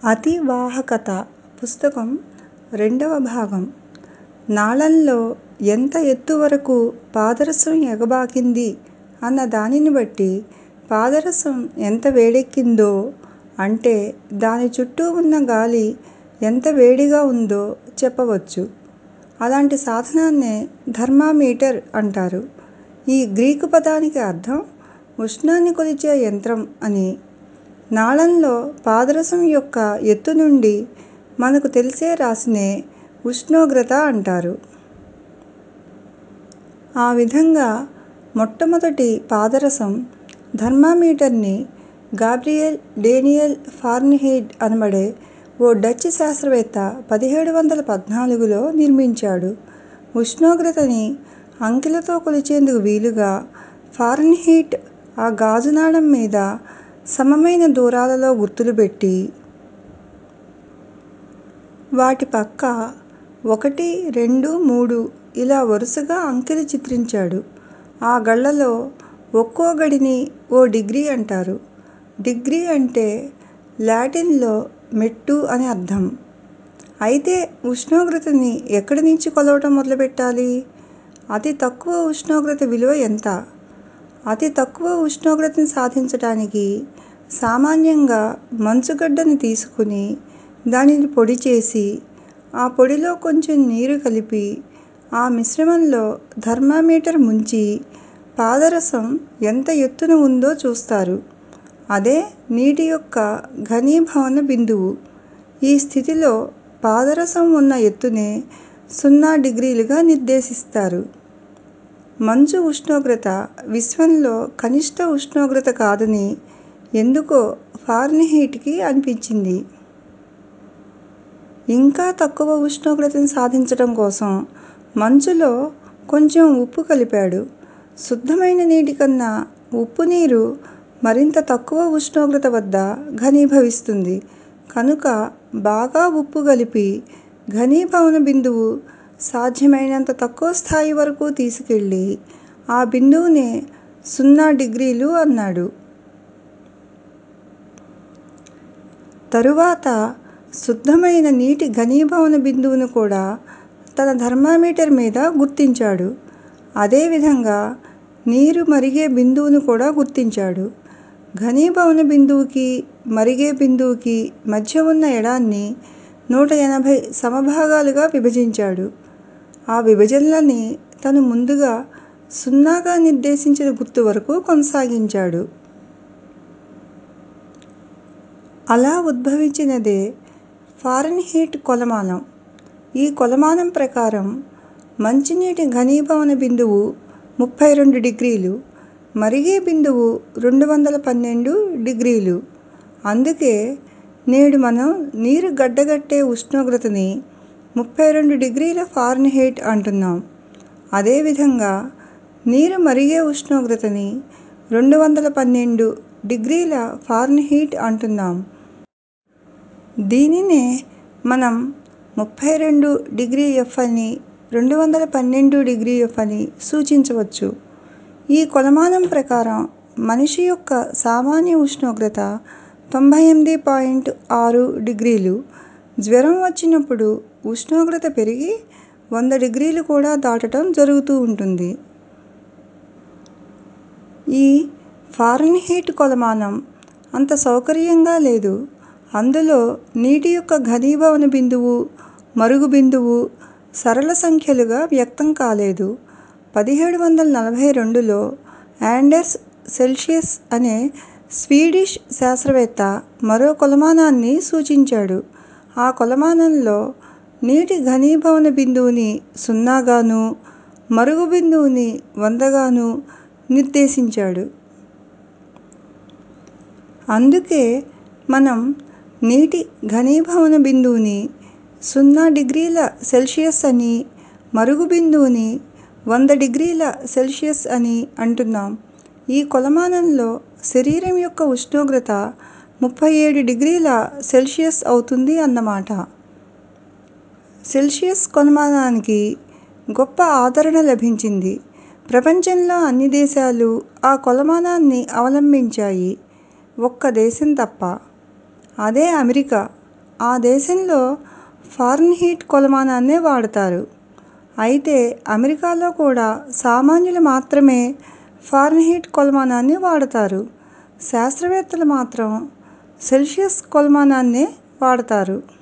అతివాహకత పుస్తకం రెండవ భాగం నాళంలో ఎంత ఎత్తు వరకు పాదరసం ఎగబాకింది అన్న దానిని బట్టి పాదరసం ఎంత వేడెక్కిందో అంటే దాని చుట్టూ ఉన్న గాలి ఎంత వేడిగా ఉందో చెప్పవచ్చు. అలాంటి సాధనాన్నే థర్మామీటర్ అంటారు. ఈ గ్రీకు పదానికి అర్థం ఉష్ణాన్ని కొలిచే యంత్రం అని. నాళంలో పాదరసం యొక్క ఎత్తు నుండి మనకు తెలిసే రాశినే ఉష్ణోగ్రత అంటారు. ఆ విధంగా మొట్టమొదటి పాదరసం థర్మామీటర్ ని గాబ్రియల్ డేనియల్ ఫారెన్హీట్ అనబడే ఓ డచ్ శాస్త్రవేత్త పదిహేడు వందల పద్నాలుగులో నిర్మించాడు. ఉష్ణోగ్రతని అంకెలతో కొలిచేందుకు వీలుగా ఫారెన్హీట్ ఆ గాజు నాళం మీద సమమైన దూరాలలో గుర్తులు పెట్టి, వాటి పక్క ఒకటి, రెండు, మూడు ఇలా వరుసగా అంకెలు చిత్రించాడు. ఆ గళ్ళలో ఒక్కో గడిని ఓ డిగ్రీ అంటారు. డిగ్రీ అంటే లాటిన్ లో మెట్టు అని అర్థం. అయితే ఉష్ణోగ్రతని ఎక్కడి నుంచి కొలవటం మొదలుపెట్టాలి? అతి తక్కువ ఉష్ణోగ్రత విలువ ఎంత? అతి తక్కువ ఉష్ణోగ్రతని సాధించటానికి సామాన్యంగా మంచుగడ్డని తీసుకుని దానిని పొడి చేసి, ఆ పొడిలో కొంచెం నీరు కలిపి ఆ మిశ్రమంలో థర్మామీటర్ ముంచి పాదరసం ఎంత ఎత్తున ఉందో చూస్తారు. అదే నీటి యొక్క ఘనీభవన బిందువు. ఈ స్థితిలో పాదరసం ఉన్న ఎత్తునే సున్నా డిగ్రీలుగా నిర్దేశిస్తారు. మంచు ఉష్ణోగ్రత విశ్వంలో కనిష్ట ఉష్ణోగ్రత కాదని ఎందుకో ఫారెన్హీట్ కి అనిపించింది. ఇంకా తక్కువ ఉష్ణోగ్రతని సాధించటం కోసం మంచులో కొంచెం ఉప్పు కలిపాడు. శుద్ధమైన నీటి కన్నా ఉప్పు నీరు మరింత తక్కువ ఉష్ణోగ్రత వద్ద ఘనీభవిస్తుంది. కనుక బాగా ఉప్పు కలిపి ఘనీభవన బిందువు సాధ్యమైనంత తక్కువ స్థాయి వరకు తీసుకెళ్ళి ఆ బిందువునే సున్నా డిగ్రీలు అన్నాడు. తరువాత శుద్ధమైన నీటి ఘనీభవన బిందువును కూడా తన థర్మామీటర్ మీద గుర్తించాడు. అదే విధంగా నీరు మరిగే బిందువును కూడా గుర్తించాడు. ఘనీభవన బిందువుకి, మరిగే బిందువుకి మధ్య ఉన్న ఎడాన్ని నూట ఎనభై సమభాగాలుగా విభజించాడు. ఆ విభజనలని తను ముందుగా సున్నాగా నిర్దేశించిన గుర్తు వరకు కొనసాగించాడు. అలా ఉద్భవించినదే ఫారెన్హీట్ కొలమానం. ఈ కొలమానం ప్రకారం మంచినీటి ఘనీభవన బిందువు ముప్పై రెండు డిగ్రీలు, మరిగే బిందువు రెండు వందల పన్నెండు డిగ్రీలు. అందుకే నేడు మనం నీరు గడ్డకట్టే ఉష్ణోగ్రతని ముప్పై రెండు డిగ్రీల ఫారెన్హీట్ అంటున్నాం. అదే విధంగా నీరు మరిగే ఉష్ణోగ్రతని రెండు వందల పన్నెండు డిగ్రీల ఫారెన్హీట్ అంటున్నాం. దీనినే మనం ముప్పై రెండు డిగ్రీ ఎఫ్ అని, రెండు వందల పన్నెండు డిగ్రీ ఎఫ్ అని సూచించవచ్చు. ఈ కొలమానం ప్రకారం మనిషి యొక్క సామాన్య ఉష్ణోగ్రత తొంభై ఎనిమిది పాయింట్ ఆరు డిగ్రీలు. జ్వరం వచ్చినప్పుడు ఉష్ణోగ్రత పెరిగి వంద డిగ్రీలు కూడా దాటటం జరుగుతూ ఉంటుంది. ఈ ఫారెన్హీట్ కొలమానం అంత సౌకర్యంగా లేదు. అందులో నీటి యొక్క ఘనీభవన బిందువు, మరుగు బిందువు సరళ సంఖ్యలుగా వ్యక్తం కాలేదు. పదిహేడు వందల నలభై రెండులో ఆండెర్స్ సెల్సియస్ అనే స్వీడిష్ శాస్త్రవేత్త మరో కొలమానాన్ని సూచించాడు. ఆ కొలమానంలో నీటి ఘనీభవన బిందువుని సున్నాగానూ, మరుగు బిందువుని వందగానూ నిర్దేశించాడు. అందుకే మనం నీటి ఘనీభవన బిందువుని సున్నా డిగ్రీల సెల్సియస్ అని, మరుగు బిందువుని వంద డిగ్రీల సెల్సియస్ అని అంటున్నాం. ఈ కొలమానంలో శరీరం యొక్క ఉష్ణోగ్రత ముప్పై ఏడు డిగ్రీల సెల్సియస్ అవుతుంది అన్నమాట. సెల్సియస్ కొలమానానికి గొప్ప ఆదరణ లభించింది. ప్రపంచంలో అన్ని దేశాలూ ఆ కొలమానాన్ని అవలంబించాయి. ఒక్క దేశం తప్ప. అదే అమెరికా. ఆ దేశంలో ఫారెన్హీట్ కొలమానాన్నే వాడతారు అయితే అమెరికాలో కూడా సామాన్యులు మాత్రమే ఫారెన్హీట్ కొలమానాన్ని వాడతారు శాస్త్రవేత్తలు మాత్రం సెల్సియస్ కొలమానాన్నే వాడతారు